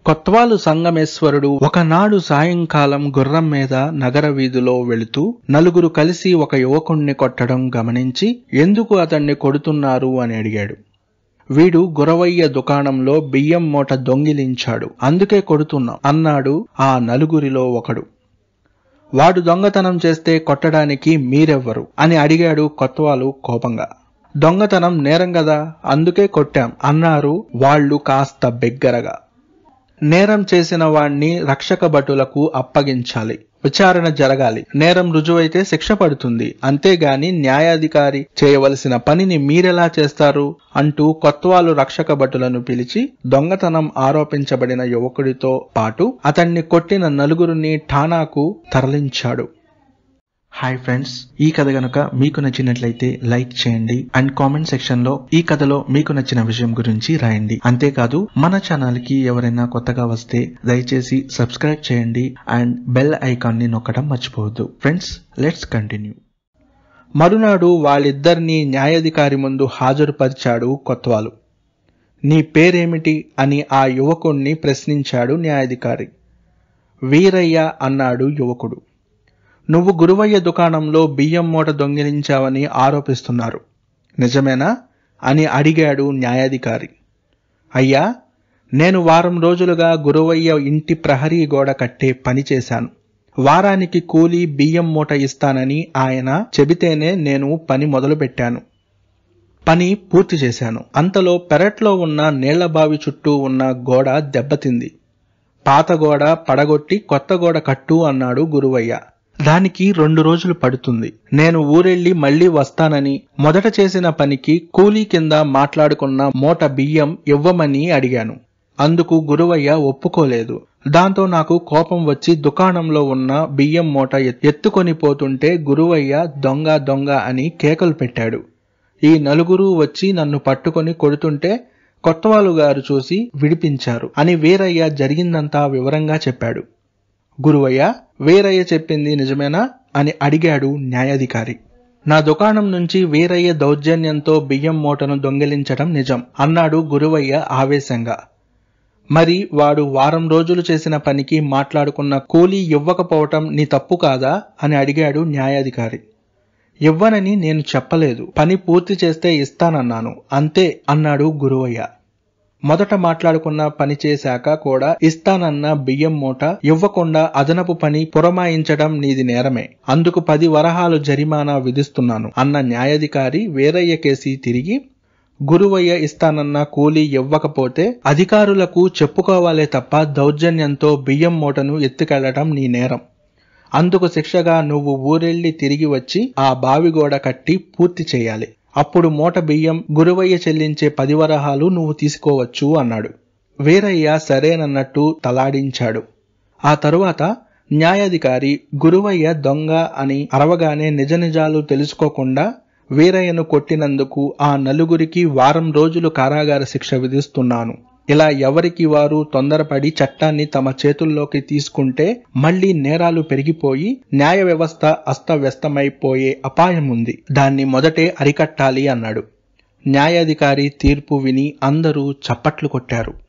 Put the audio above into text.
కొత్వాలు సంగమేశ్వరుడు ఒకనాడు సాయంకాలం గుర్రం మీద నగర వీధిలో వెళుతూ నలుగురు కలిసి ఒక యువకుణ్ణి కొట్టడం గమనించి ఎందుకు అతన్ని కొడుతున్నారు అని అడిగాడు వీడు గురవయ్య దుకాణంలో బియ్యం మూట దొంగిలించాడు అందుకే కొడుతున్నాం అన్నాడు ఆ నలుగురిలో ఒకడు వాడు దొంగతనం చేస్తే కొట్టడానికి మీరెవ్వరు అని అడిగాడు కొత్వాలు కోపంగా దొంగతనం నేరం కదా అందుకే కొట్టాం అన్నారు వాళ్ళు కాస్త బిగ్గరగా నేరం చేసిన వాణ్ణి రక్షక భటులకు అప్పగించాలి విచారణ జరగాలి నేరం రుజువైతే శిక్ష పడుతుంది అంతేగాని న్యాయాధికారి చేయవలసిన పనిని మీరెలా చేస్తారు అంటూ కొత్వాలు రక్షక భటులను పిలిచి దొంగతనం ఆరోపించబడిన యువకుడితో పాటు అతన్ని కొట్టిన నలుగురిని ఠానాకు తరలించాడు హాయ్ ఫ్రెండ్స్ ఈ కథ గనుక మీకు నచ్చినట్లయితే లైక్ చేయండి అండ్ కామెంట్ సెక్షన్ లో ఈ కథలో మీకు నచ్చిన విషయం గురించి రాయండి అంతేకాదు మన ఛానల్ కి ఎవరైనా కొత్తగా వస్తే దయచేసి సబ్స్క్రైబ్ చేయండి అండ్ బెల్ ఐకాన్ ని నొక్కడం మర్చిపోవద్దు ఫ్రెండ్స్ లెట్స్ కంటిన్యూ మరునాడు వాళ్ళిద్దరినీ న్యాయాధికారి ముందు హాజరుపరిచాడు కొత్వాలు నీ పేరేమిటి అని ఆ యువకుణ్ణి ప్రశ్నించాడు న్యాయాధికారి వీరయ్య అన్నాడు యువకుడు నువ్వు గురువయ్య దుకాణంలో బియ్యం మూట దొంగిలించావని ఆరోపిస్తున్నారు నిజమేనా అని అడిగాడు న్యాయాధికారి అయ్యా నేను వారం రోజులుగా గురువయ్య ఇంటి ప్రహరీ గోడ కట్టే పని చేశాను వారానికి కూలి బియ్యం మూట ఇస్తానని ఆయన చెబితేనే నేను పని మొదలుపెట్టాను పని పూర్తి చేశాను అంతలో పెరట్లో ఉన్న నీళ్లబావి చుట్టూ ఉన్న గోడ దెబ్బతింది పాత గోడ పడగొట్టి కొత్త గోడ కట్టు అన్నాడు గురువయ్య దానికి రెండు రోజులు పడుతుంది నేను ఊరెళ్ళి మళ్ళీ వస్తానని మొదట చేసిన పనికి కూలీ కింద మాట్లాడుకున్న మూట బియ్యం ఇవ్వమని అడిగాను అందుకు గురువయ్య ఒప్పుకోలేదు దాంతో నాకు కోపం వచ్చి దుకాణంలో ఉన్న బియ్యం మూట ఎత్తుకొని పోతుంటే గురువయ్య దొంగ దొంగ అని కేకలు పెట్టాడు ఈ నలుగురు వచ్చి నన్ను పట్టుకొని కొడుతుంటే కొత్తవాలు గారు చూసి విడిపించారు అని వీరయ్య జరిగిందంతా వివరంగా చెప్పాడు గురువయ్య వీరయ్య చెప్పింది నిజమేనా అని అడిగాడు న్యాయాధికారి నా దుకాణం నుంచి వీరయ్య దౌర్జన్యంతో బియ్యం మూటను దొంగిలించడం నిజం అన్నాడు గురువయ్య ఆవేశంగా మరి వాడు వారం రోజులు చేసిన పనికి మాట్లాడుకున్న కూలీ ఇవ్వకపోవటం నీ తప్పు కాదా అని అడిగాడు న్యాయాధికారి ఇవ్వనని నేను చెప్పలేదు పని పూర్తి చేస్తే ఇస్తానన్నాను అంతే అన్నాడు గురువయ్య మొదట మాట్లాడుకున్న పని చేశాక కూడా ఇస్తానన్న బియ్యం మూట ఇవ్వకుండా అదనపు పని పురమాయించడం నీది నేరమే అందుకు పది వరహాలు జరిమానా విధిస్తున్నాను అన్న న్యాయాధికారి వీరయ్య కేసి తిరిగి గురువయ్య ఇస్తానన్న కూలీ ఇవ్వకపోతే అధికారులకు చెప్పుకోవాలే తప్ప దౌర్జన్యంతో బియ్యం మూటను ఎత్తుకెళ్లటం నీ నేరం అందుకు శిక్షగా నువ్వు ఊరెళ్లి తిరిగి వచ్చి ఆ బావిగోడ కట్టి పూర్తి చేయాలి అప్పుడు మూట బియ్యం గురువయ్య చెల్లించే పది వరహాలు నువ్వు తీసుకోవచ్చు అన్నాడు వీరయ్య సరేనన్నట్టు తలాడించాడు ఆ తరువాత న్యాయాధికారి గురువయ్య దొంగ అని అరవగానే నిజ నిజాలు తెలుసుకోకుండా వీరయ్యను కొట్టినందుకు ఆ నలుగురికి వారం రోజులు కారాగార శిక్ష విధిస్తున్నాను ఇలా ఎవరికి వారు తొందరపడి చట్టాన్ని తమ చేతుల్లోకి తీసుకుంటే మళ్లీ నేరాలు పెరిగిపోయి న్యాయ వ్యవస్థ అస్తవ్యస్తమైపోయే అపాయం ఉంది దాన్ని మొదటే అరికట్టాలి అన్నాడు న్యాయాధికారి తీర్పు విని అందరూ చప్పట్లు కొట్టారు